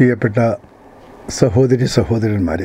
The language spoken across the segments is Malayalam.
പ്രിയപ്പെട്ട സഹോദരി സഹോദരന്മാരെ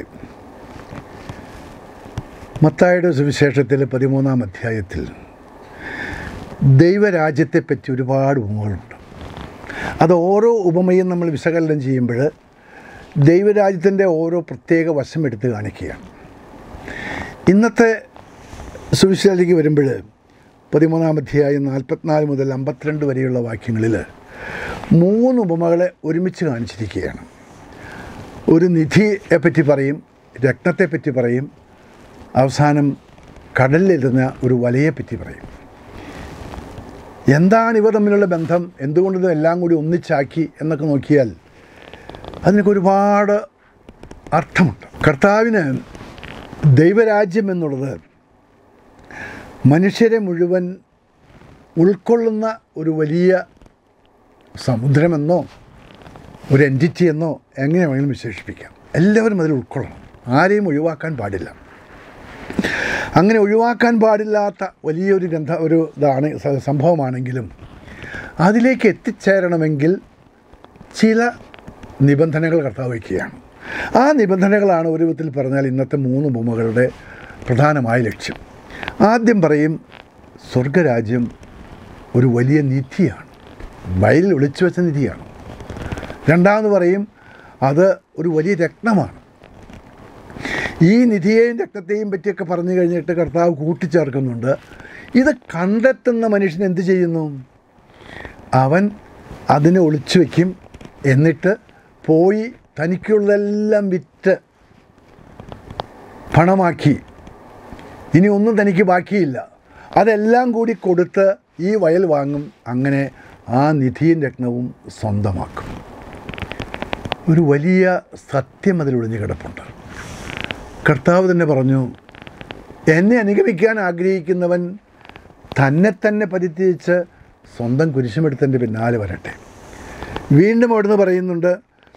മത്തായുടെ സുവിശേഷത്തിൽ പതിമൂന്നാം അധ്യായത്തിൽ ദൈവരാജ്യത്തെപ്പറ്റി ഒരുപാട് ഉപമകളുണ്ട് അത് ഓരോ ഉപമയും നമ്മൾ വിശകലനം ചെയ്യുമ്പോൾ ദൈവരാജ്യത്തിൻ്റെ ഓരോ പ്രത്യേക വശം എടുത്ത് കാണിക്കുകയാണ് ഇന്നത്തെ സുവിശേഷത്തിലേക്ക് വരുമ്പോൾ പതിമൂന്നാം അധ്യായം നാൽപ്പത്തിനാല് മുതൽ അമ്പത്തിരണ്ട് വരെയുള്ള വാക്യങ്ങളിൽ മൂന്ന് ഉപമകളെ ഒരുമിച്ച് കാണിച്ചിരിക്കുകയാണ് ഒരു നിധിയെ പറ്റി പറയും രത്നത്തെപ്പറ്റി പറയും അവസാനം കടലിലിരുന്ന ഒരു വലയെപ്പറ്റി പറയും എന്താണ് ഇവ തമ്മിലുള്ള ബന്ധം എന്തുകൊണ്ട് ഇത് എല്ലാം കൂടി ഒന്നിച്ചാക്കി എന്നൊക്കെ നോക്കിയാൽ അതിനൊക്കെ ഒരുപാട് അർത്ഥമുണ്ട് കർത്താവിന് ദൈവരാജ്യം എന്നുള്ളത് മനുഷ്യരെ മുഴുവൻ ഉൾക്കൊള്ളുന്ന ഒരു വലിയ സമുദ്രമെന്നോ ഒരു എൻറ്റിറ്റി എന്നോ എങ്ങനെ വേണമെങ്കിലും വിശേഷിപ്പിക്കാം എല്ലാവരും അതിൽ ഉൾക്കൊള്ളണം ആരെയും ഒഴിവാക്കാൻ പാടില്ല അങ്ങനെ ഒഴിവാക്കാൻ പാടില്ലാത്ത വലിയൊരു ഗ്രന്ഥ ഒരു ഇതാണ് സ- സംഭവമാണെങ്കിലും അതിലേക്ക് എത്തിച്ചേരണമെങ്കിൽ ചില നിബന്ധനകൾ കർത്താവ് വയ്ക്കുകയാണ് ആ നിബന്ധനകളാണ് ഒരു വിധത്തിൽ പറഞ്ഞാൽ ഇന്നത്തെ മൂന്ന് ബൊമ്മകളുടെ പ്രധാനമായ ലക്ഷ്യം ആദ്യം പറയും സ്വർഗരാജ്യം ഒരു വലിയ നിധിയാണ് വയലിൽ ഒളിച്ചു വെച്ച നിധിയാണ് രണ്ടാമത് പറയും അത് ഒരു വലിയ രത്നമാണ് ഈ നിധിയെയും രക്തത്തെയും പറ്റിയൊക്കെ പറഞ്ഞു കഴിഞ്ഞിട്ട് കർത്താവ് കൂട്ടിച്ചേർക്കുന്നുണ്ട് ഇത് കണ്ടെത്തുന്ന മനുഷ്യൻ എന്ത് ചെയ്യുന്നു അവൻ അതിനെ ഒളിച്ചു വയ്ക്കും എന്നിട്ട് പോയി തനിക്കുള്ളതെല്ലാം വിറ്റ് പണമാക്കി ഇനി ഒന്നും തനിക്ക് ബാക്കിയില്ല അതെല്ലാം കൂടി കൊടുത്ത് ഈ വയൽ വാങ്ങും അങ്ങനെ ആ നിധിയും രത്നവും സ്വന്തമാക്കും ഒരു വലിയ സത്യം അതിൽ ഒളിഞ്ഞു കിടപ്പുണ്ട് കർത്താവ് തന്നെ പറഞ്ഞു എന്നെ അനുഗമിക്കാൻ ആഗ്രഹിക്കുന്നവൻ തന്നെ തന്നെ പരിത്യജിച്ച് സ്വന്തം കുരിശുമെടുത്തൻ്റെ പിന്നാലെ വരട്ടെ വീണ്ടും അവിടുന്ന് പറയുന്നുണ്ട്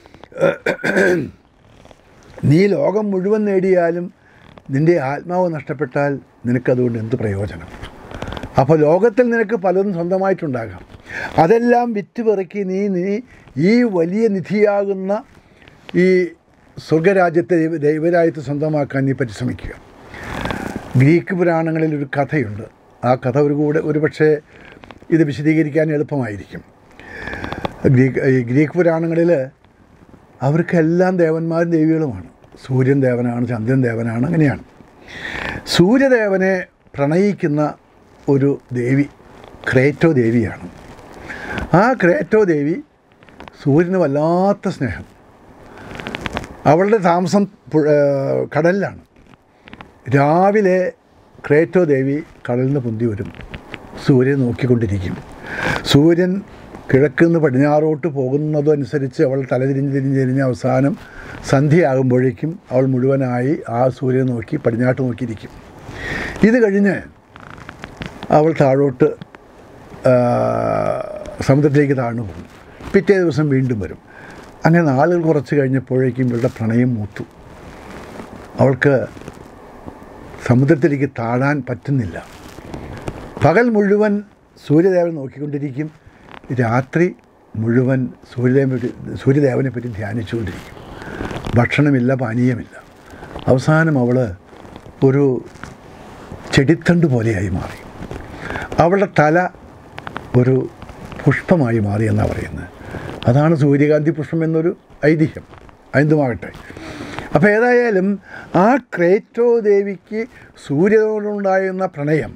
നീ ലോകം മുഴുവൻ നേടിയാലും നിൻ്റെ ആത്മാവ് നഷ്ടപ്പെട്ടാൽ നിനക്കതുകൊണ്ട് എന്ത് പ്രയോജനം അപ്പോൾ ലോകത്തിൽ നിനക്ക് പലതും സ്വന്തമായിട്ടുണ്ടാകാം അതെല്ലാം വിറ്റ് പെറുക്കി നീ നീ ഈ വലിയ നിധിയാകുന്ന ഈ സ്വർഗരാജ്യത്തെ ദൈവ ദൈവരാജ്യത്തെ സ്വന്തമാക്കാൻ നീ പരിശ്രമിക്കുക ഗ്രീക്ക് പുരാണങ്ങളിൽ ഒരു കഥയുണ്ട് ആ കഥ ഒരു കൂടെ ഒരു പക്ഷേ ഇത് വിശദീകരിക്കാൻ എളുപ്പമായിരിക്കും ഗ്രീക്ക് ഈ ഗ്രീക്ക് പുരാണങ്ങളിൽ അവർക്കെല്ലാം ദേവന്മാരും ദേവികളുമാണ് സൂര്യൻ ദേവനാണ് ചന്ദ്രൻ ദേവനാണ് അങ്ങനെയാണ് സൂര്യദേവനെ പ്രണയിക്കുന്ന ഒരു ദേവി ക്രേറ്റോ ദേവിയാണ് ആ ക്രേറ്റോ ദേവി സൂര്യന് വല്ലാത്ത സ്നേഹം അവളുടെ താമസം പുഴ കടലിലാണ് രാവിലെ ക്രേറ്റോ ദേവി കടലിൽ നിന്ന് പൊന്തി വരും സൂര്യൻ നോക്കിക്കൊണ്ടിരിക്കും സൂര്യൻ കിഴക്ക് നിന്ന് പടിഞ്ഞാറോട്ട് പോകുന്നതനുസരിച്ച് അവൾ തലതിരിഞ്ഞ് തിരിഞ്ഞ് തിരിഞ്ഞ് അവസാനം സന്ധ്യയാകുമ്പോഴേക്കും അവൾ മുഴുവനായി ആ സൂര്യനെ നോക്കി പടിഞ്ഞാട്ട് നോക്കിയിരിക്കും ഇത് കഴിഞ്ഞ് അവൾ താഴോട്ട് ആ, സമുദ്രത്തിലേക്ക് താഴ്ന്നു പോകും പിറ്റേ ദിവസം വീണ്ടും വരും അങ്ങനെ നാളുകൾ കുറച്ച് കഴിഞ്ഞപ്പോഴേക്കും ഇവളുടെ പ്രണയം മൂത്തു അവൾക്ക് സമുദ്രത്തിലേക്ക് താഴാൻ പറ്റുന്നില്ല പകൽ മുഴുവൻ സൂര്യദേവൻ നോക്കിക്കൊണ്ടിരിക്കും രാത്രി മുഴുവൻ സൂര്യദേവനെ സൂര്യദേവനെ പറ്റി ധ്യാനിച്ചുകൊണ്ടിരിക്കും ഭക്ഷണമില്ല പാനീയമില്ല അവസാനം അവൾ ഒരു ചെടിത്തണ്ട് പോലെയായി മാറി അവളുടെ തല ഒരു പുഷ്പമായി മാറി എന്നാണ് പറയുന്നത് അതാണ് സൂര്യകാന്തി പുഷ്പം എന്നൊരു ഐതിഹ്യം എന്തുമാകട്ടെ അപ്പോൾ ഏതായാലും ആ ക്രേറ്റോ ദേവിക്ക് സൂര്യനോടുണ്ടായിരുന്ന പ്രണയം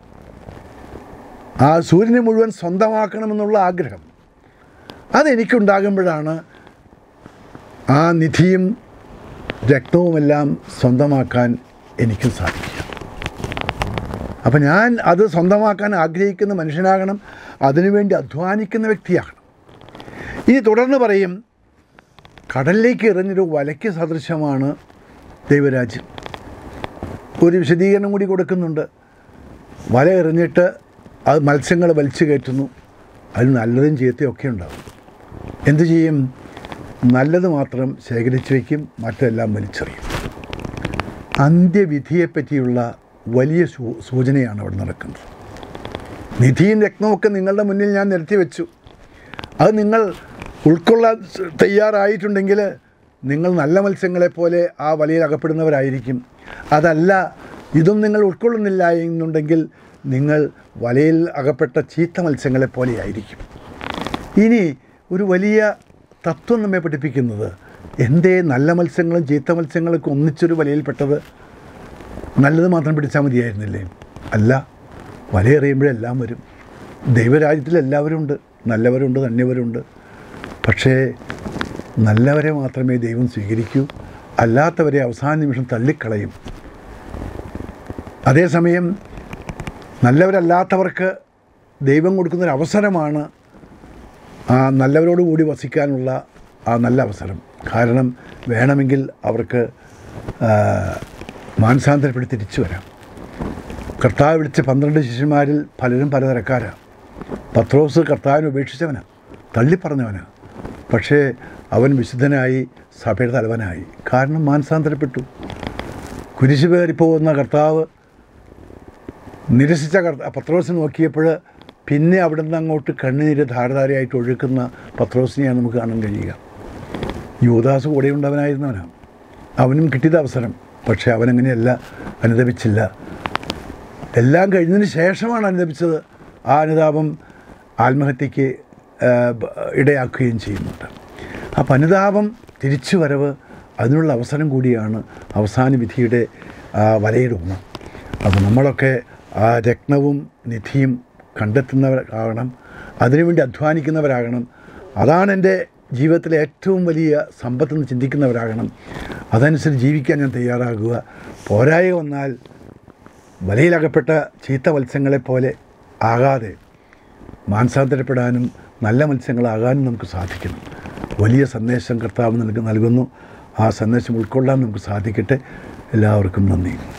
ആ സൂര്യനെ മുഴുവൻ സ്വന്തമാക്കണമെന്നുള്ള ആഗ്രഹം അതെനിക്കുണ്ടാകുമ്പോഴാണ് ആ നിധിയും രക്തവുമെല്ലാം സ്വന്തമാക്കാൻ എനിക്കും സാധിക്കുക അപ്പം ഞാൻ അത് സ്വന്തമാക്കാൻ ആഗ്രഹിക്കുന്ന മനുഷ്യനാകണം അതിനുവേണ്ടി അധ്വാനിക്കുന്ന വ്യക്തിയാകണം ഇനി തുടർന്ന് പറയും കടലിലേക്ക് എറിഞ്ഞൊരു വലയ്ക്ക് സദൃശമാണ് ദൈവരാജ്യം ഒരു വിശദീകരണം കൂടി കൊടുക്കുന്നുണ്ട് വല എറിഞ്ഞിട്ട് അത് മത്സ്യങ്ങൾ വലിച്ചു കയറ്റുന്നു അതിൽ നല്ലതും ചീത്തയും ഒക്കെ ഉണ്ടാവും എന്തു ചെയ്യും നല്ലത് മാത്രം ശേഖരിച്ചു വയ്ക്കും മറ്റെല്ലാം വലിച്ചെറിയും അന്ത്യവിധിയെപ്പറ്റിയുള്ള വലിയ സൂ സൂചനയാണ് അവിടെ നടക്കുന്നത് നിധിയും രത്നമൊക്കെ നിങ്ങളുടെ മുന്നിൽ ഞാൻ നിരത്തി വെച്ചു അത് നിങ്ങൾ ഉൾക്കൊള്ളാൻ സ് തയ്യാറായിട്ടുണ്ടെങ്കിൽ നിങ്ങൾ നല്ല മത്സ്യങ്ങളെ പോലെ ആ വലയിൽ അകപ്പെടുന്നവരായിരിക്കും അതല്ല ഇതും നിങ്ങൾ ഉൾക്കൊള്ളുന്നില്ല എന്നുണ്ടെങ്കിൽ നിങ്ങൾ വലയിൽ അകപ്പെട്ട ചീത്ത മത്സ്യങ്ങളെ പോലെയായിരിക്കും ഇനി ഒരു വലിയ തത്വം നമ്മെ പഠിപ്പിക്കുന്നത് എന്തേ നല്ല മത്സ്യങ്ങളും ചീത്ത മത്സ്യങ്ങളൊക്കെ ഒന്നിച്ചൊരു വലയിൽപ്പെട്ടത് നല്ലത് മാത്രം പിടിച്ചാൽ മതിയായിരുന്നില്ലേ അല്ല വലയെറിയുമ്പോഴെല്ലാം വരും ദൈവരാജ്യത്തിൽ എല്ലാവരും ഉണ്ട് നല്ലവരുണ്ട് നന്യവരുണ്ട് പക്ഷേ നല്ലവരെ മാത്രമേ ദൈവം സ്വീകരിക്കൂ അല്ലാത്തവരെ അവസാന നിമിഷം തള്ളിക്കളയും അതേസമയം നല്ലവരല്ലാത്തവർക്ക് ദൈവം കൊടുക്കുന്നൊരു അവസരമാണ് ആ നല്ലവരോട് കൂടി വസിക്കാനുള്ള ആ നല്ല അവസരം കാരണം വേണമെങ്കിൽ അവർക്ക് ആ, മാനസാന്തരപ്പെട്ട് തിരിച്ചു വരാം കർത്താവ് വിളിച്ച പന്ത്രണ്ട് ശിഷ്യന്മാരിൽ പലരും പലതരക്കാരാണ് പത്രോസ് കർത്താവിനെ ഉപേക്ഷിച്ചവനാണ് തള്ളിപ്പറഞ്ഞവനാണ് പക്ഷേ അവൻ വിശുദ്ധനായി സഭയുടെ തലവനായി കാരണം മാനസാന്തരപ്പെട്ടു കുരിശ് കയറിപ്പോകുന്ന കർത്താവ് നിരസിച്ച കർത്ത പത്രോസിനെ നോക്കിയപ്പോൾ പിന്നെ അവിടെ നിന്ന് അങ്ങോട്ട് കണ്ണുനീര് ധാരധാരയായിട്ട് ഒഴുക്കുന്ന പത്രോസിനെയാണ് നമുക്ക് കാണാൻ കഴിയുക യുവദാസ് കൂടെ ഉണ്ടവനായിരുന്നവനാണ് അവനും കിട്ടിയത് അവസരം പക്ഷേ അവനങ്ങനെയല്ല അനുദപിച്ചില്ല എല്ലാം കഴിഞ്ഞതിന് ശേഷമാണ് അനുദപിച്ചത് ആ അനുതാപം ആത്മഹത്യക്ക് ആ, ബ- ഇടയാക്കുകയും ചെയ്യുന്നുണ്ട് അപ്പം അനുതാപം തിരിച്ചു വരവ് അതിനുള്ള അവസരം കൂടിയാണ് അവസാന വിധിയുടെ ആ, വലയിടുന്നത് അപ്പോൾ നമ്മളൊക്കെ ആ രത്നവും നിധിയും കണ്ടെത്തുന്നവരാകണം അതിനുവേണ്ടി അധ്വാനിക്കുന്നവരാകണം അതാണ് എൻ്റെ ജീവിതത്തിലെ ഏറ്റവും വലിയ സമ്പത്തെന്ന് ചിന്തിക്കുന്നവരാകണം അതനുസരിച്ച് ജീവിക്കാൻ ഞാൻ തയ്യാറാകുക പോരായ വന്നാൽ വലയിലകപ്പെട്ട ചീത്ത മത്സ്യങ്ങളെപ്പോലെ ആകാതെ മാനസാന്തരപ്പെടാനും നല്ല മത്സ്യങ്ങളാകാനും നമുക്ക് സാധിക്കണം വലിയ സന്ദേശം കർത്താവ് നമുക്ക് നൽകുന്നു ആ സന്ദേശം ഉൾക്കൊള്ളാൻ നമുക്ക് സാധിക്കട്ടെ എല്ലാവർക്കും നന്ദി